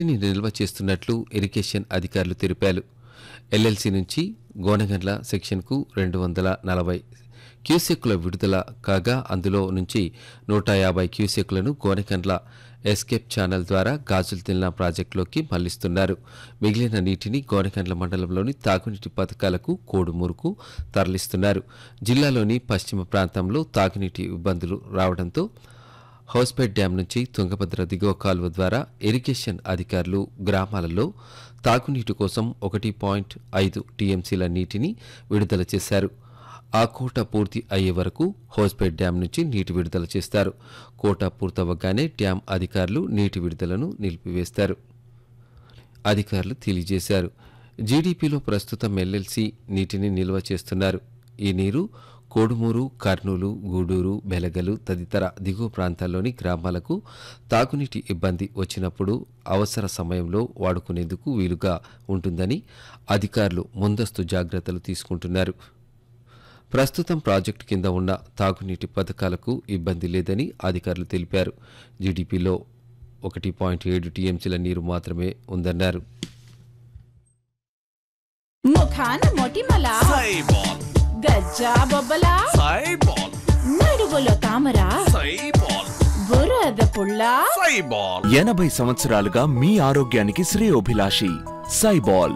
ని నిల్వ చేస్తున్నట్లు ఇరిగేషన్ అధికారులు తెలిపారు ఎల్ఎల్సి నుంచి గోనగండ్ల సెక్షన్కు రెండు వందల నలభై క్యూసెక్కుల విడుదల కాగా అందులో నుంచి నూట యాభై క్యూసెక్కులను గోనగండ్ల ఎస్కేప్ ఛానల్ ద్వారా గాజులు తిల్నా ప్రాజెక్టులోకి మళ్లిస్తున్నారు మిగిలిన నీటిని గోనగండ్ల మండలంలోని తాగునీటి పథకాలకు కోడుమూరుకు తరలిస్తున్నారు జిల్లాలోని పశ్చిమ ప్రాంతంలో తాగునీటి ఇబ్బందులు రావడంతో హౌస్పేట్ డ్యాం నుంచి తుంగభద్ర దిగువ కాలువ ద్వారా ఇరిగేషన్ అధికారులు గ్రామాలలో తాగునీటి కోసం ఒకటి పాయింట్ ఐదు టీఎంసీల నీటిని విడుదల చేశారు ఆ కోట పూర్తి అయ్యే వరకు హౌస్పేట్ డ్యాం నుంచి నీటి విడుదల చేస్తారు కోట పూర్తవగానే డ్యాం అధికారులు నీటి విడుదలను నిలిపివేస్తారు అధికారులు తెలియజేశారు జీడీపీలో ప్రస్తుతం ఎల్ఎల్సీ నీటిని నిల్వ చేస్తున్నారు ఈ నీరు కోడుమూరు కర్నూలు గూడూరు బెలగలు తదితర దిగువ ప్రాంతాల్లోని గ్రామాలకు తాగునీటి ఇబ్బంది వచ్చినప్పుడు అవసర సమయంలో వాడుకునేందుకు వీలుగా ఉంటుందని అధికారులు ముందస్తు జాగ్రత్తలు తీసుకుంటున్నారు ప్రస్తుతం ప్రాజెక్టు కింద ఉన్న తాగునీటి పథకాలకు ఇబ్బంది లేదని అధికారులు తెలిపారు జీడీపీలో ఒకటి పాయింట్ ఏడు టీఎంసీల నీరు మాత్రమే ఉందన్నారు ముఖాన మొటిమల సైబాల్ గజ్జా బొబ్బల సైబాల్ నడుగులో తామర సైబాల్ బురద పుల్ల సైబాల్ ఎనభై సంవత్సరాలుగా మీ ఆరోగ్యానికి శ్రేయోభిలాషి సైబాల్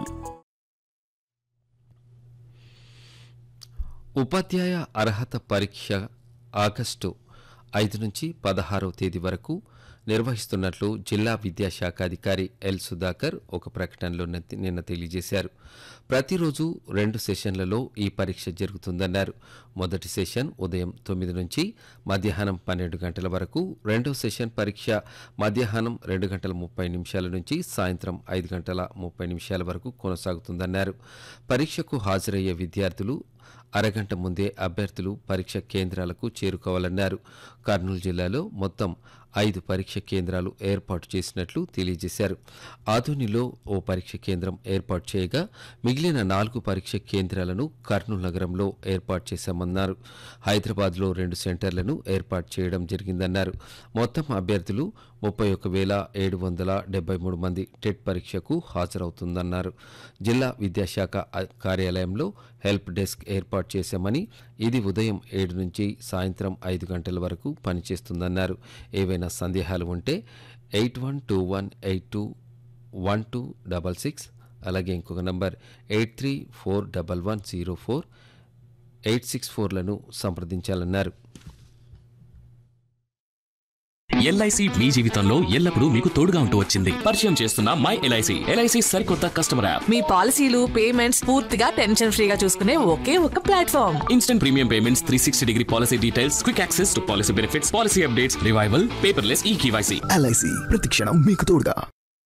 ఉపాధ్యాయ అర్హత పరీక్ష ఆగస్టు ఐదు నుంచి పదహారవ తేదీ వరకు నిర్వహిస్తున్నట్లు జిల్లా విద్యాశాఖ అధికారి ఎల్ సుధాకర్ ఒక ప్రకటనలో నిన్న- నిన్న తెలియజేశారు ప్రతిరోజు రెండు సెషన్లలో ఈ పరీక్ష జరుగుతుందన్నారు మొదటి సెషన్ ఉదయం తొమ్మిది నుంచి మధ్యాహ్నం పన్నెండు గంటల వరకు రెండో సెషన్ పరీక్ష మధ్యాహ్నం రెండు గంటల ముప్పై నిమిషాల నుంచి సాయంత్రం ఐదు గంటల ముప్పై నిమిషాల వరకు కొనసాగుతుందన్నారు పరీక్షకు హాజరయ్యే విద్యార్థులు అరగంట ముందే అభ్యర్థులు పరీక్ష కేంద్రాలకు చేరుకోవాలన్నారు కర్నూలు జిల్లాలో మొత్తం ఐదు పరీక్ష కేంద్రాలు ఏర్పాటు చేసినట్లు తెలియజేశారు ఆధునిలో ఓ పరీక్ష కేంద్రం ఏర్పాటు చేయగా మిగిలిన నాలుగు పరీక్ష కేంద్రాలను కర్నూలు నగరంలో ఏర్పాటు చేశామన్నారు హైదరాబాద్లో రెండు సెంటర్లను ఏర్పాటు చేయడం జరిగిందన్నారు మొత్తం అభ్యర్థులు ముప్పై ఒక వేల ఏడు వందల డెబ్బై మూడు మంది టెట్ పరీక్షకు హాజరవుతుందన్నారు జిల్లా విద్యాశాఖ అ- కార్యాలయంలో హెల్ప్ డెస్క్ ఏర్పాటు చేశామని ఇది ఉదయం ఏడు నుంచి సాయంత్రం ఐదు గంటల వరకు పనిచేస్తుందన్నారు ఏవైనా సందేహాలు ఉంటే eight one two one eight two one two double six అలాగే ఇంకొక number eight three four double one zero four eight six ఫోర్లను సంప్రదించాలన్నారు ఎల్ఐసి మీ జీవితంలో ఎల్లప్పుడూ మీకు తోడుగా ఉంటూ వచ్చింది పరిచయం చేస్తున్న మై ఎల్ఐసి ఎల్ఐసి సరికొత్త కస్టమర్ యాప్ మీ పాలసీలు పేమెంట్స్ పూర్తిగా టెన్షన్ ఫ్రీగా చూసుకునే ఒకే ఒక platform instant premium payments three sixty degree policy details quick access to policy benefits policy updates revival paperless E KYC LIC ప్రతిక్షణం మీకు తోడుగా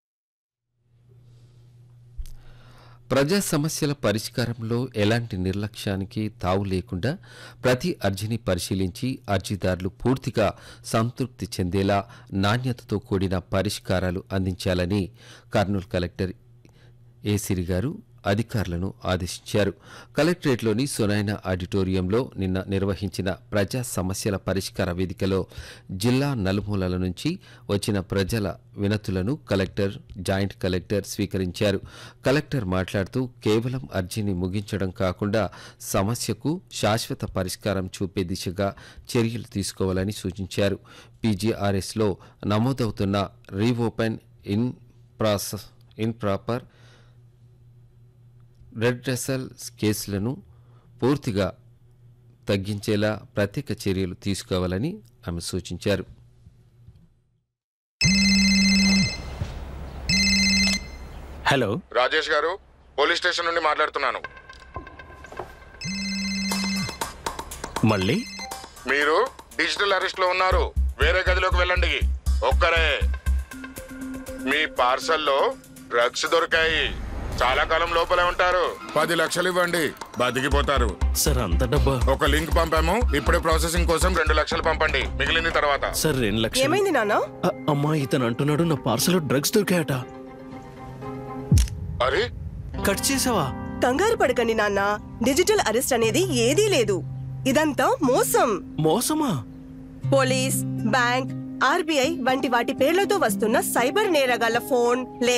ప్రజా సమస్యల పరిష్కారంలో ఎలాంటి నిర్లక్ష్యానికి తావు లేకుండా ప్రతి అర్జీని పరిశీలించి అర్జీదారులు పూర్తిగా సంతృప్తి చెందేలా నాణ్యతతో కూడిన పరిష్కారాలు అందించాలని కర్నూలు కలెక్టర్ ఏ సిరి గారు అధికారులను ఆదేశించారు కలెక్టరేట్లోని సునైన ఆడిటోరియంలో నిన్న నిర్వహించిన ప్రజా సమస్యల పరిష్కార వేదికలో జిల్లా నలుమూలల నుంచి వచ్చిన ప్రజల వినతులను కలెక్టర్ జాయింట్ కలెక్టర్ స్వీకరించారు కలెక్టర్ మాట్లాడుతూ కేవలం అర్జీని ముగించడం కాకుండా సమస్యకు శాశ్వత పరిష్కారం చూపే దిశగా చర్యలు తీసుకోవాలని సూచించారు పీజీఆర్ఎస్లో నమోదవుతున్న reopen in process in proper redressal కేసులను పూర్తిగా తగ్గించేలా ప్రత్యేక చర్యలు తీసుకోవాలని ఆమె సూచించారు హలో రాజేష్ గారు పోలీస్ స్టేషన్ నుండి మాట్లాడుతున్నాను మళ్ళీ మీరు డిజిటల్ అరెస్ట్ లో ఉన్నారు వేరే గదిలోకి వెళ్ళండి ఒక్కరే మీ పార్సల్లో డ్రగ్స్ దొరికాయి చాలా కాలం లోపలే ఉంటారు పది లక్షలు ఇవ్వండి బతికిపోతారు సార్ అంత డబ్బా ఒక లింక్ పంపాము ఇప్పుడే ప్రాసెసింగ్ కోసం రెండు లక్షలు పంపండి మిగిలింది తర్వాత సార్ రెండు లక్షలు ఏమైంది నాన్న అ- అమ్మా ఇతను అంటున్నాడు నా పార్సల్ డ్రగ్స్ దొరికాయట అరే కట్ చేసావా కంగారు పడకండి నాన్న డిజిటల్ అరెస్ట్ అనేది ఏదీ లేదు ఇదంతా మోసం మోసమా పోలీస్ బ్యాంక్ ఆర్బీఐ వంటి వాటి పేర్లతో వస్తున్న సైబర్ నేరగాళ్ల ఫోన్